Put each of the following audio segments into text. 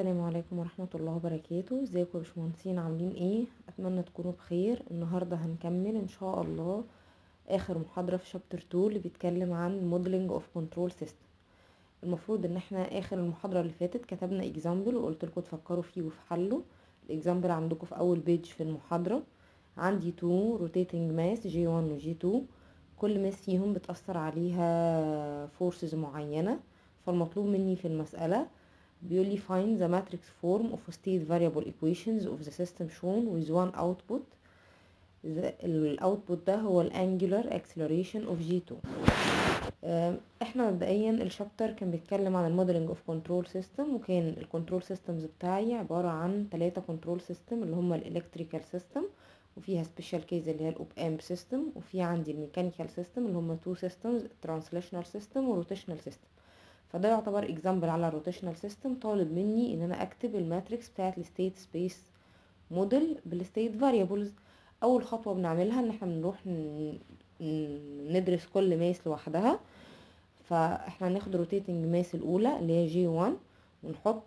السلام عليكم ورحمة الله وبركاته ازيكم يا باشمهندسين عاملين ايه اتمنى تكونوا بخير النهاردة هنكمل ان شاء الله اخر محاضرة في شابتر 2 اللي بيتكلم عن موديلنج اوف كنترول سيستم المفروض ان احنا اخر المحاضرة اللي فاتت كتبنا اكزامبل وقلت لكم تفكروا فيه وفي حله الاكزامبل عندكم في اول بيج في المحاضرة عندي 2 روتيتنج ماس جي 1 وجي 2 كل ماس فيهم بتأثر عليها فورسز معينة فالمطلوب مني في المسألة بيقول لي find the matrix form of state variable equations of the system shown with one output الاوتبوت ده هو الانجولار acceleration of G2 احنا مبدئيا الشابتر كان بيتكلم عن الموديلنج اوف كنترول سيستم وكان الكنترول سيستمز بتاعي عبارة عن ثلاثة كنترول سيستم اللي هما الالكتريكال سيستم وفيها سبيشال كيز اللي هي الاوب امب سيستم وفي عندي الميكانيكال سيستم اللي هما تو سيستمز ترانسليشنال سيستم وروتيشنال سيستم فده يعتبر اكزامبل على الروتيشنال سيستم طالب مني ان انا اكتب الماتريكس بتاعت الستيت سبيس موديل بالستيت فاريبلز اول خطوه بنعملها ان احنا بنروح ندرس كل ماس لوحدها فاحنا هناخد روتيتنج ماس الاولى اللي هي جي 1 ونحط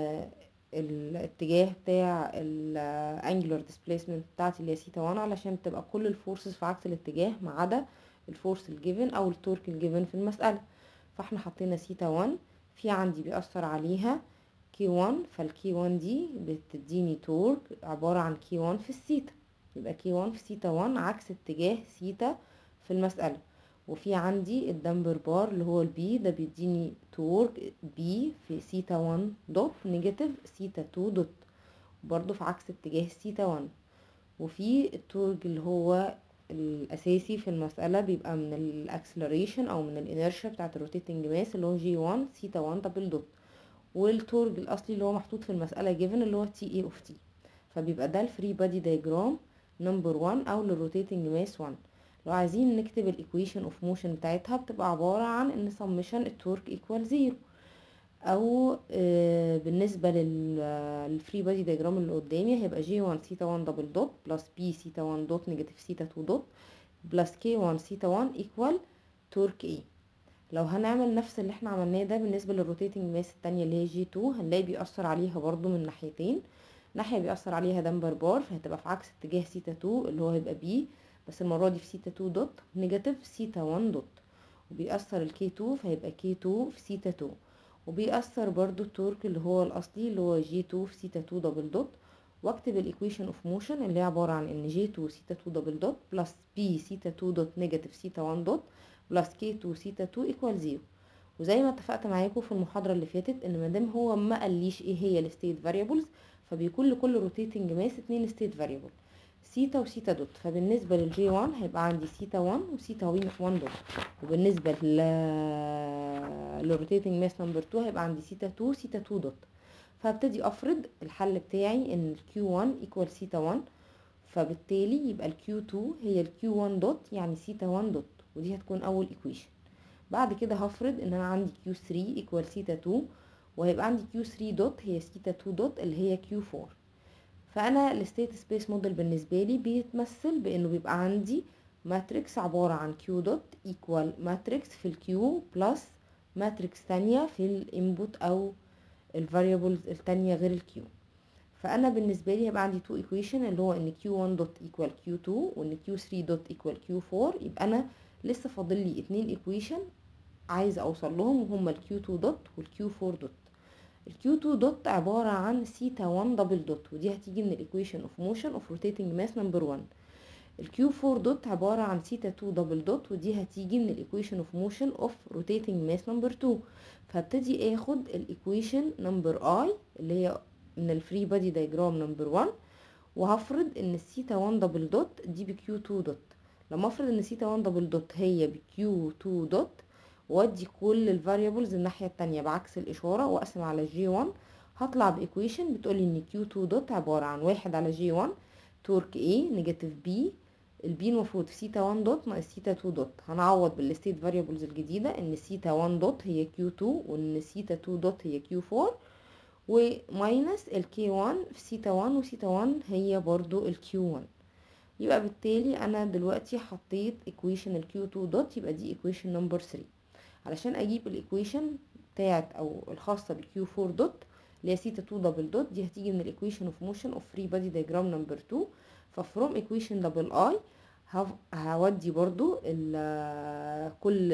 الاتجاه بتاع الانجلر ديسبيسمنت بتاعتي اللي هي سيتا 1 علشان تبقى كل الفورسز في عكس الاتجاه ما عدا الفورس الجيفن او التورك الجيفن في المساله فاحنا حطينا سيتا 1 في عندي بيأثر عليها كي 1 فالكي 1 دي بتديني تورك عبارة عن كي 1 في السيتا يبقى كي 1 في سيتا 1 عكس اتجاه سيتا في المسألة وفي عندي الدمبر بار اللي هو البي ده بيديني تورك بي في سيتا 1 دوت نيجاتيف سيتا 2 دوت برضو في عكس اتجاه سيتا 1 وفي التورك اللي هو الاساسي في المساله بيبقى من الاكسلريشن او من الانرشيا بتاعه الروتيتنج ماس اللي هو جي 1 سيتا 1 دبل دوت والتورج الاصلي اللي هو محطوط في المساله جيفن اللي هو تي اي اوف تي فبيبقى ده الفري بادي دايجرام نمبر 1 او للروتيتنج ماس 1 لو عايزين نكتب الايكويشن اوف موشن بتاعتها بتبقى عباره عن ان سمشن التورك ايكوال زيرو او آه بالنسبه للفري بادي دياجرام اللي قدامي هيبقى جي 1 سيتا 1 دبل دوت بلس بي سيتا 1 دوت نيجاتيف سيتا 2 دوت بلس كي 1 سيتا 1 ايكوال تورك اي لو هنعمل نفس اللي احنا عملناه ده بالنسبه للروتيتنج ماس التانية اللي هي جي 2 هنلاقي بيأثر عليها برضو من ناحيتين ناحيه بيأثر عليها دمبر بار فهتبقى في عكس اتجاه سيتا 2 اللي هو هيبقى بي بس المره دي في سيتا 2 دوت نيجاتيف سيتا 1 دوت وبيأثر الكي 2 فهيبقى كي 2 في سيتا 2 وبيأثر برضو التورك اللي هو الأصلي اللي هو جي 2 في سيتا 2 دبل دوت واكتب الايكويشن اوف موشن اللي هي عبارة عن ان جي 2 سيتا 2 دبل دوت بلس بي سيتا 2 دوت نيجاتيف سيتا 1 دوت بلس كي 2 سيتا 2 ايكوال 0 وزي ما اتفقت معاكم في المحاضرة اللي فاتت ان مادام هو ما قاليش ايه هي الستيت فاريبلز فبيكون لكل روتيتنج ماس اتنين ستيت فاريبل سيتا وسيتا دوت فبالنسبة للجي 1 هيبقى عندي سيتا 1 وسيتا 1 دوت وبالنسبة للروتيتنج ماس نمبر 2 هيبقى عندي سيتا 2 سيتا 2 دوت فهبتدي افرض الحل بتاعي ان الكيو 1 ايكوال سيتا 1 فبالتالي يبقى الكيو 2 هي الكيو 1 دوت يعني سيتا 1 دوت ودي هتكون اول ايكويشن بعد كده هفرض ان انا عندي كيو 3 ايكوال سيتا 2 وهيبقى عندي كيو 3 دوت هي سيتا 2 دوت اللي هي كيو 4 فانا الستيت سبيس موديل بالنسبه لي بيتمثل بانه بيبقى عندي ماتريكس عباره عن كيو دوت ايكوال ماتريكس في الكيو بلس ماتريكس تانية في الانبوت او الفاريبلز التانية غير الكيو فانا بالنسبه لي هيبقى عندي تو ايكويشن اللي هو ان كيو 1 دوت ايكوال كيو 2 وان كيو 3 دوت ايكوال كيو 4 يبقى انا لسه فاضل لي اتنين ايكويشن عايزه اوصل لهم وهما الكيو 2 دوت والكيو 4 دوت الكيو 2 دوت عبارة عن سيتا 1 دبل دوت ودي هتيجي من الايكويشن اوف موشن اوف روتيتنج ماس نمبر 1 الكيو 4 دوت عبارة عن سيتا 2 دبل دوت ودي هتيجي من الايكويشن اوف موشن اوف روتيتنج ماس نمبر 2 فهبتدي اخد الايكويشن نمبر اي اللي هي من الفري بادي دايجرام نمبر 1 وهفرض ان السيتا 1 دبل دوت دي بكيو 2 دوت لما افرض ان سيتا 1 دبل دوت هي بكيو 2 دوت وادي كل الفاريبلز الناحيه التانية بعكس الاشاره واقسم على جي 1 هطلع بايكويشن بتقولي ان كيو 2 دوت عباره عن واحد على جي 1 تورك A نيجاتيف B البي المفروض في سيتا 1 دوت ناقص سيتا 2 دوت هنعوض بالستيت فاريبلز الجديده ان سيتا 1 دوت هي كيو 2 وان سيتا 2 دوت هي كيو 4 وماينس الكي 1 في سيتا 1 وسيتا 1 هي برضو الكيو 1 يبقى بالتالي انا دلوقتي حطيت ايكويشن الكيو 2 دوت يبقى دي ايكويشن نمبر 3 علشان اجيب الايكويشن بتاعت او الخاصه بالكيو 4 دوت اللي هي سيتا 2 دبل دوت دي هتيجي من الايكويشن اوف موشن اوف فري بادي دايجرام نمبر 2 ففروم ايكويشن دبل اي هودي برضو ال كل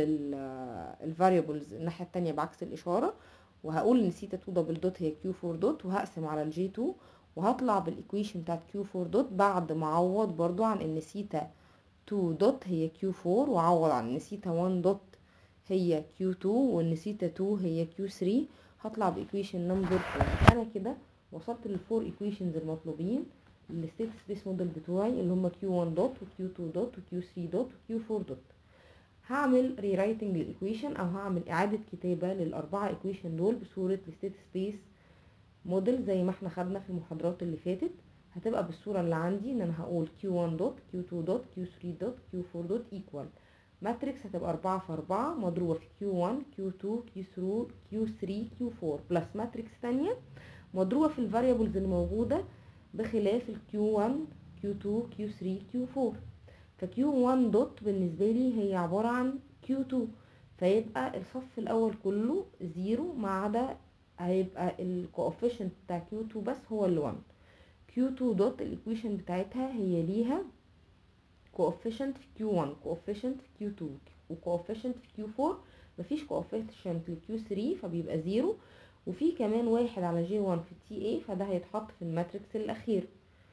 الفاريبلز الناحيه التانية بعكس الاشاره وهقول ان سيتا 2 دبل دوت هي كيو 4 دوت وهقسم على الجي 2 وهطلع بالايكويشن بتاعت كيو 4 دوت بعد ما اعوض برضو عن ان سيتا 2 دوت هي كيو 4 واعوض عن ان سيتا 1 دوت هي كيو 2 وان سيتا 2 هي كيو 3 هطلع بايكويشن نمبر 4 انا كده وصلت للفور ايكويشنز المطلوبين الستيت سبيس موديل بتوعي اللي هم كيو 1 دوت وكيو 2 دوت وكيو 3 دوت وكيو 4 دوت هعمل ري رايتنج للايكويشن او هعمل اعاده كتابه للاربعه ايكويشن دول بصوره الستيت سبيس موديل زي ما احنا خدنا في المحاضرات اللي فاتت هتبقى بالصوره اللي عندي ان انا هقول Q1 دوت Q2 دوت Q3 دوت Q4 دوت equal ماتريكس هتبقى 4 في 4 مضروبه في Q1 Q2 Q3 Q3 Q4 بلس ماتريكس ثانيه مضروبه في الفاريبلز الموجوده بخلاف ال Q1 Q2 Q3 Q4 ف Q1 دوت بالنسبه لي هي عباره عن Q2 فيبقى الصف الاول كله زيرو ما عدا هيبقى الكوفيشنت بتاع Q2 بس هو اللي 1 Q2 دوت الايكويشن بتاعتها هي ليها coefficient في Q1 coefficient في Q2 وcoefficient في Q4 مفيش coefficient ل Q3 فبيبقى زيرو وفي كمان واحد على J1 في TA فده هيتحط في الماتريكس الأخير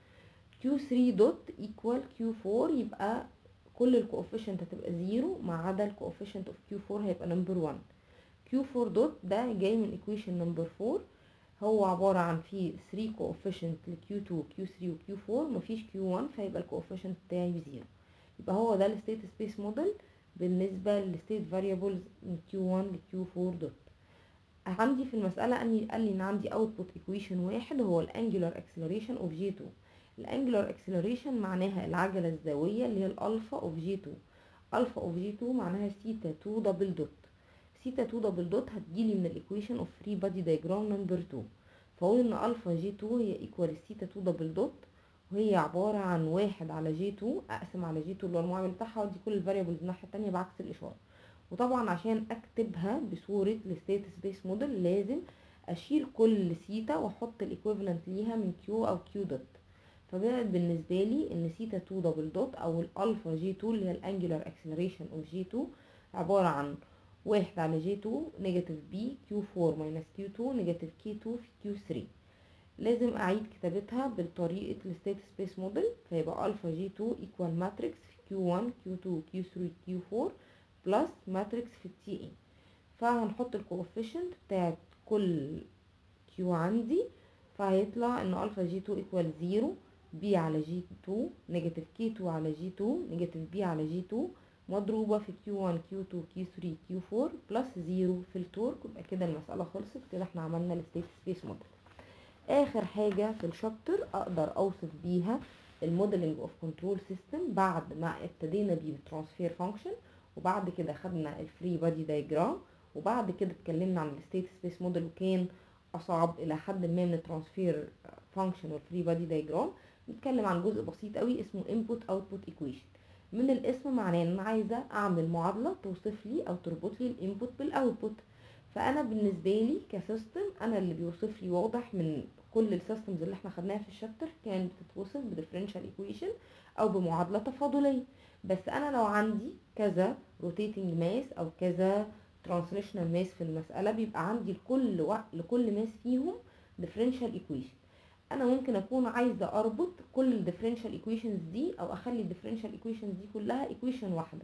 Q3 دوت equal Q4 يبقى كل الكوفيشنت هتبقى زيرو ما عدا الكوفيشنت اوف Q4 هيبقى نمبر 1 Q4 دوت ده جاي من equation نمبر 4 هو عبارة عن فيه 3 coefficient ل Q2 Q3 و Q4 مفيش Q1 فيبقى الكوفيشنت بتاعي بزيرو يبقى هو ده الستيت سبيس موديل بالنسبة للستيت فاريبلز من Q1 ل Q4 دوت عندي في المسألة أني قال لي إن عندي output equation واحد هو الانجلر acceleration of G2 الانجلر acceleration معناها العجلة الزاوية اللي هي الألفا of G2 ألفا of G2 معناها سيتا 2 دبل دوت سيتا 2 دبل دوت هتجيلي من الايكويشن اوف فري بادي دايجرام نمبر 2 فاقول ان الفا جي 2 هي ايكوال سيتا 2 دبل دوت وهي عبارة عن واحد على جي 2 اقسم على جي 2 اللي هو المعامل بتاعها وادي كل الفاريبلز الناحية التانية بعكس الاشارة وطبعا عشان اكتبها بصورة الستيت سبيس موديل لازم اشيل كل سيتا واحط الايكويفالنت ليها من كيو او كيو دوت فبقت بالنسبة لي ان سيتا 2 دبل دوت او الالفا جي 2 اللي هي الانجلر اكسلريشن اوف جي 2 عبارة عن واحد على جي 2 نيجاتيف بي كيو 4 ماينس كيو 2 نيجاتيف كي 2 في كيو 3 لازم اعيد كتابتها بطريقة الستيت سبيس موديل فيبقى الفا جي 2 ايكوال ماتريكس في كيو 1 كيو 2 كيو 3 كيو 4 بلس ماتريكس في التي اي فهنحط الكوفيشنت بتاعت كل كيو عندي فهيطلع ان الفا جي 2 ايكوال 0 بي على جي 2 نيجاتيف كي 2 على جي 2 نيجاتيف بي على جي 2 مضروبة في Q1 Q2 Q3 Q4 بلس زيرو في التورك يبقى كده المسألة خلصت كده احنا عملنا الستيت سبيس موديل آخر حاجة في الشابتر أقدر أوصف بيها الموديلنج اوف كنترول سيستم بعد ما ابتدينا بيه بالترانسفير فانكشن وبعد كده خدنا الفري بادي دايجرام وبعد كده اتكلمنا عن الستيت سبيس موديل وكان أصعب إلى حد ما من الترانسفير فانكشن والفري بادي دايجرام نتكلم عن جزء بسيط قوي اسمه input output equation من الاسم معناه ان انا عايزه اعمل معادله توصف لي او تربط لي الانبوت بالاوتبوت فانا بالنسبه لي كسيستم انا اللي بيوصف لي واضح من كل السيستمز اللي احنا خدناها في الشابتر كانت بتتوصف بديفرنشال ايكويشن او بمعادله تفاضليه بس انا لو عندي كذا روتيتنج ماس او كذا ترانسليشنال ماس في المساله بيبقى عندي لكل و... لكل ماس فيهم ديفرنشال ايكويشن انا ممكن اكون عايزه اربط كل الديفرنشال ايكويشنز دي او اخلي الديفرنشال ايكويشنز دي كلها ايكويشن واحده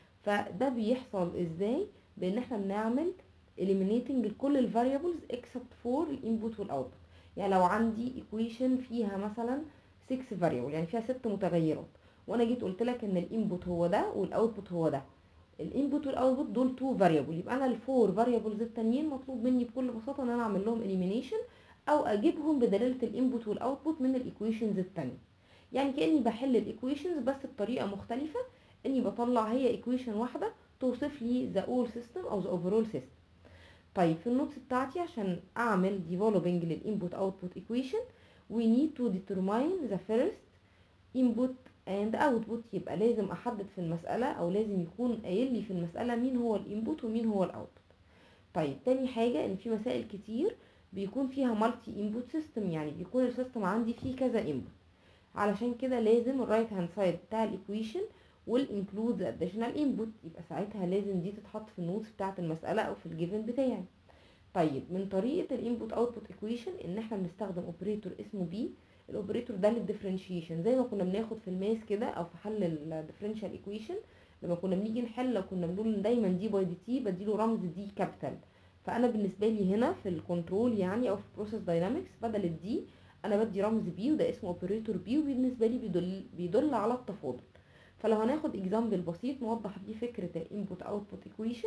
فده بيحصل ازاي بان احنا بنعمل eliminating لكل الفاريبلز except for الانبوت والاوتبوت يعني لو عندي ايكويشن فيها مثلا 6 فاريبل يعني فيها ست متغيرات وانا جيت قلت لك ان الانبوت هو ده والاوتبوت هو ده الانبوت والاوتبوت دول 2 فاريبل يبقى انا الفور فاريبلز التانيين مطلوب مني بكل بساطه ان انا اعمل لهم elimination او اجيبهم بدلاله الانبوت والاوتبوت من الايكويشنز التانية يعني كاني بحل الايكويشنز بس بطريقه مختلفه اني بطلع هي ايكويشن واحده توصف لي ذا اول سيستم او ذا اوفرول سيستم طيب في النوتس بتاعتي عشان اعمل developing للانبوت اوتبوت ايكويشن we need to determine the first input and output يبقى لازم احدد في المساله او لازم يكون قايل لي في المساله مين هو الانبوت ومين هو الاوتبوت طيب تاني حاجه ان في مسائل كتير بيكون فيها مالتي انبوت سيستم يعني بيكون السيستم عندي فيه كذا انبوت علشان كده لازم الرايت هاند سايد بتاع الايكويشن والانكلود اديشنال انبوت يبقى ساعتها لازم دي تتحط في النوتس بتاعه المساله او في الجيفن بتاعي طيب من طريقه الانبوت اوتبوت ايكويشن ان احنا بنستخدم اوبريتور اسمه بي الاوبريتور ده للديفرنشيشن زي ما كنا بناخد في الماس كده او في حل الديفرنشال ايكويشن لما كنا بنيجي نحل لو كنا بنقول دايما دي باي دي تي بديله رمز دي كابيتال فانا بالنسبه لي هنا في الكنترول يعني او في البروسيس داينامكس بدل الدي انا بدي رمز بي وده اسمه اوبريتور بي وبالنسبه لي بيدل بيدل على التفاضل فلو هناخد اكزامبل بسيط نوضح بيه فكره الانبوت اوتبوت ايكويشن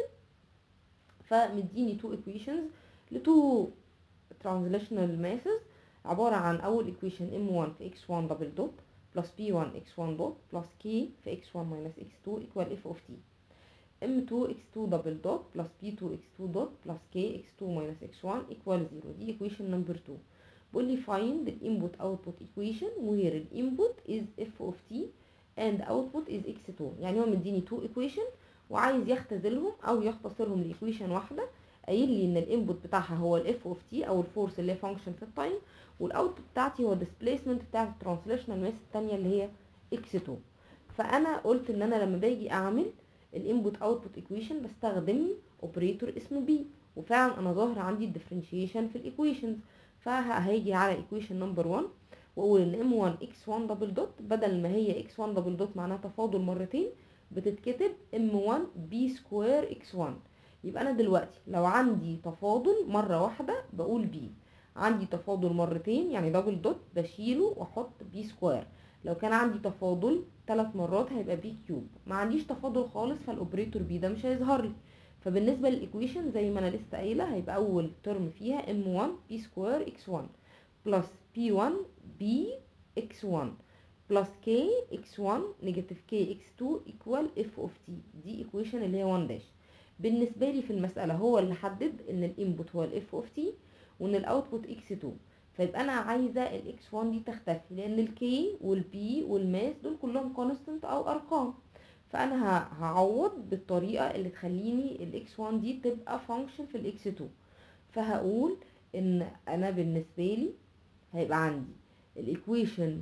فمديني تو ايكويشنز لتو ترانزليشنال ماسز عباره عن اول ايكويشن m1 في x1 دبل دوت بلس b1 x1 دوت بلس k في x1 minus x2 equal f of t m2 x2 دبل دوت بلس b2 x2 دوت بلس k x2 minus x1 equal 0 دي equation number 2 بيقول لي find the input output equation where the input is f of t and output is x2 يعني هو مديني 2 equation وعايز يختزلهم او يختصرهم لايكويشن واحده قايل لي ان الانبوت بتاعها هو الاف اوف تي او الفورس اللي هي فانكشن في التايم والاوتبوت بتاعتي هو الديسبيسمنت بتاعت الترانسليشنال ماس الثانيه اللي هي اكس 2 فانا قلت ان انا لما باجي اعمل الانبوت اوتبوت ايكويشن بستخدم اوبريتور اسمه بي وفعلا انا ظاهر عندي الديفرنشيشن في الايكويشنز فهيجي على ايكويشن نمبر 1 واقول ان ام 1 اكس 1 دبل دوت بدل ما هي اكس 1 دبل دوت معناها تفاضل مرتين بتتكتب ام 1 بي سكوير اكس 1 يبقى انا دلوقتي لو عندي تفاضل مره واحده بقول بي عندي تفاضل مرتين يعني دبل دوت بشيله واحط بي سكوير لو كان عندي تفاضل ثلاث مرات هيبقى بي كيوب ما عنديش تفاضل خالص فالاوبريتور بي ده مش هيظهر لي فبالنسبه للايكويشن زي ما انا لسه قايله هيبقى اول ترم فيها ام 1 بي سكوير اكس 1 بلس بي 1 بي اكس 1 بلس كي اكس 1 نيجاتيف كي اكس 2 ايكوال اف اوف تي دي ايكويشن اللي هي 1 داش بالنسبه لي في المساله هو اللي حدد ان الانبوت هو الاف اوف تي وان الاوتبوت اكس 2 فيبقى انا عايزه الاكس 1 دي تختفي لان الكي والبي والماس دول كلهم كونستنت او ارقام فانا هعوض بالطريقه اللي تخليني الاكس 1 دي تبقى فانكشن في الاكس 2 فهقول ان انا بالنسبه لي هيبقى عندي الايكويشن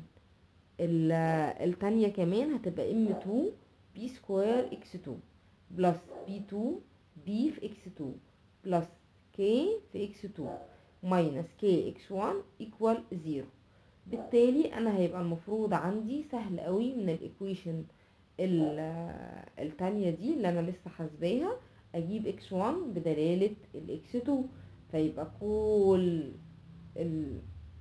التانية كمان هتبقى ام 2 بي سكوير اكس 2 بلس بي 2 بي في اكس 2 بلس كي في اكس 2 ماينس كي اكس 1 ايكوال 0 بالتالي انا هيبقى المفروض عندي سهل قوي من الايكويشن التانية دي اللي انا لسه حاسباها اجيب اكس 1 بدلالة الاكس 2 فيبقى كل ال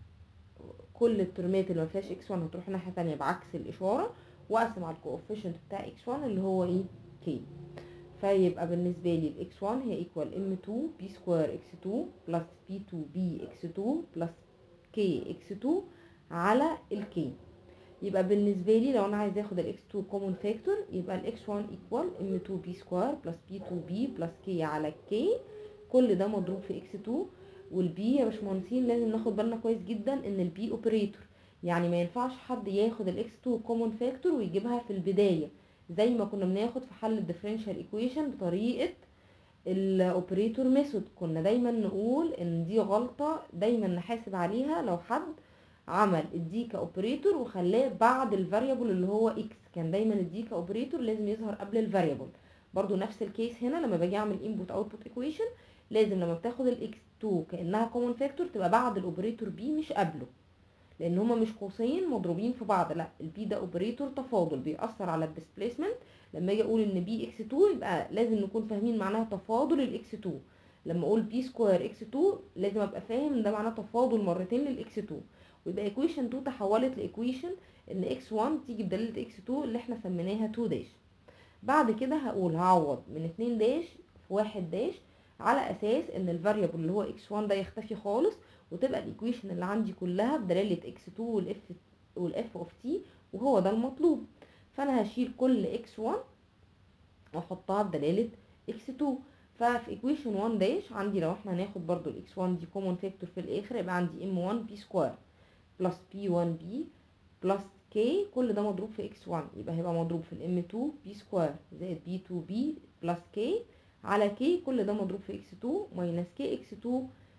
كل الترمات اللي ما فيهاش اكس 1 هتروح ناحيه ثانيه بعكس الاشاره واقسم على الكوفيشنت بتاع اكس 1 اللي هو ايه كي فيبقى بالنسبه لي الاكس 1 هي ايكوال ام 2 بي سكوير اكس 2 بلس بي 2 بي اكس 2 بلس كي اكس 2 على الكي يبقى بالنسبه لي لو انا عايز اخد الاكس 2 كومون فاكتور يبقى الاكس 1 ايكوال ام 2 بي سكوير بلس بي 2 بي بلس كي على كي كل ده مضروب في اكس 2 والبي يا باشمهندسين لازم ناخد بالنا كويس جدا ان البي اوبريتور يعني ما ينفعش حد ياخد الاكس 2 كومون فاكتور ويجيبها في البدايه زي ما كنا بناخد في حل الديفرنشال ايكويشن بطريقه الاوبريتور ميثود كنا دايما نقول ان دي غلطه دايما نحاسب عليها لو حد عمل الدي كاوبريتور وخلاه بعد الفاريبل اللي هو اكس كان دايما الدي كاوبريتور لازم يظهر قبل الفاريبل برضو نفس الكيس هنا لما باجي اعمل انبوت اوتبوت ايكويشن لازم لما بتاخد الاكس 2 كانها كومن فاكتور تبقى بعد الاوبريتور بي مش قبله لان هما مش قوسين مضروبين في بعض لا البي ده اوبريتور تفاضل بيأثر على الديسبيسمنت لما اجي اقول ان بي اكس 2 يبقى لازم نكون فاهمين معناها تفاضل الاكس 2 لما اقول بي سكوير اكس 2 لازم ابقى فاهم ان ده معناه تفاضل مرتين للاكس 2 ويبقى ايكويشن 2 تحولت لايكويشن ان اكس 1 تيجي بدلاله اكس 2 اللي احنا سميناها 2 داش بعد كده هقول هعوض من 2 داش في 1 داش على اساس ان الفاريبل اللي هو اكس 1 ده يختفي خالص وتبقى الايكويشن اللي عندي كلها بدلاله اكس 2 والاف والاف اوف تي وهو ده المطلوب فانا هشيل كل اكس 1 واحطها بدلاله اكس 2 ففي ايكويشن 1 داش عندي لو احنا هناخد برضو الاكس 1 دي كومون فاكتور في الاخر يبقى عندي ام 1 بي سكوير بلس بي 1 بي بلس كي كل ده مضروب في اكس 1 يبقى هيبقى مضروب في الام 2 بي سكوير زائد بي 2 بي بلس كي على كي كل ده مضروب في اكس 2 ماينس كي اكس 2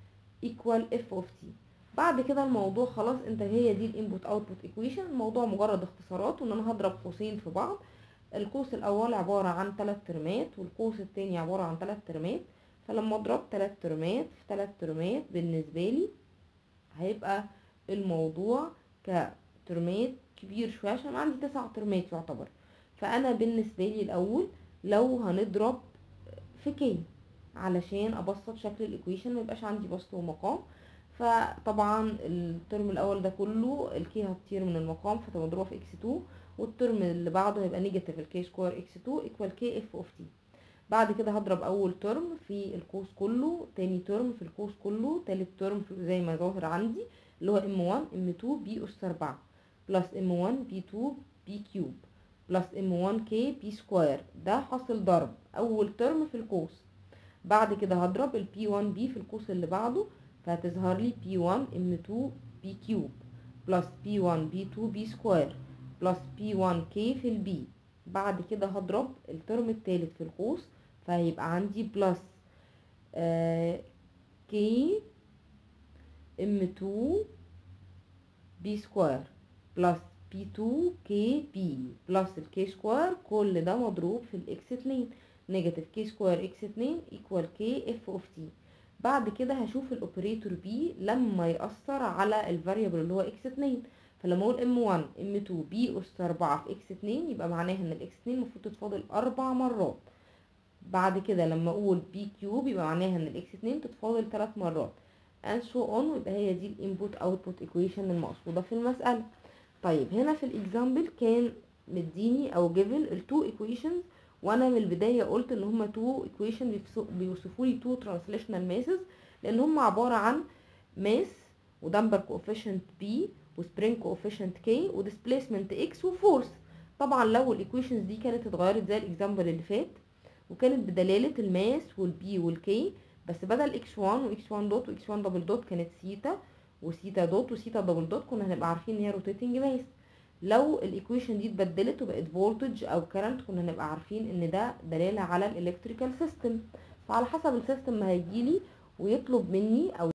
equal f of t بعد كده الموضوع خلاص انت هي دي الانبوت اوتبوت ايكويشن الموضوع مجرد اختصارات وان انا هضرب قوسين في بعض القوس الاول عبارة عن ثلاث ترمات والقوس التاني عبارة عن ثلاث ترمات فلما اضرب ثلاث ترمات في ثلاث ترمات بالنسبة لي هيبقى الموضوع كترمات كبير شوية عشان عندي تسع ترمات يعتبر فانا بالنسبة لي الاول لو هنضرب في كي علشان ابسط شكل الايكويشن ميبقاش عندي بسط ومقام فطبعا الترم الاول ده كله الكي هتطير من المقام فتبقى مضروبه في اكس 2 والترم اللي بعده هيبقى نيجاتيف الكي سكوير اكس 2 ايكوال كي اف اوف تي بعد كده هضرب اول ترم في القوس كله تاني ترم في القوس كله تالت ترم في زي ما ظاهر عندي اللي هو ام 1 ام 2 بي اس 4 بلس ام 1 بي 2 بي كيوب بلس ام 1 كي بي سكوير ده حاصل ضرب اول ترم في القوس بعد كده هضرب البي 1 بي في القوس اللي بعده فهتظهر لي بي 1 ام 2 بي كيوب بلس بي 1 بي 2 بي سكوير بلس بي 1 كي في البي بعد كده هضرب الترم التالت في القوس فهيبقى عندي بلس آه كي ام 2 بي سكوير بلس بي 2 كي بي بلس الكي سكوير كل ده مضروب في الاكس 2 نيجاتيف كي سكوير اكس 2 ايكوال كي اف اوف تي بعد كده هشوف الاوبريتور بي لما يأثر على الفاريبل اللي هو اكس 2 فلما اقول ام 1 ام 2 بي اس 4 في اكس 2 يبقى معناها ان الاكس 2 المفروض تتفاضل اربع مرات بعد كده لما اقول بي كيوب يبقى معناها ان الاكس 2 تتفاضل 3 مرات and so on ويبقى هي دي الانبوت اوتبوت ايكويشن المقصوده في المساله طيب هنا في الاكزامبل كان مديني او جيفن التو ايكويشنز وانا من البدايه قلت ان هما تو ايكويشن بيوصفوا لي تو ترانسليشنال ماسز لان هما عباره عن ماس ودمبر كوفيشنت بي وسبرينج كوفيشنت كي وديسبيسمنت اكس وفورس طبعا لو الايكويشنز دي كانت اتغيرت زي الاكزامبل اللي فات وكانت بدلاله الماس والبي والكي بس بدل اكس 1 واكس 1 دوت واكس 1 دبل دوت كانت سيتا وسيتا دوت وسيتا دبل دوت كنا هنبقى عارفين ان هي روتيتنج ماس لو الايكويشن دي اتبدلت وبقت فولتج او كرنت كنا هنبقى عارفين ان ده دلاله على الالكتريكال سيستم فعلى حسب السيستم ما هيجيلي ويطلب مني او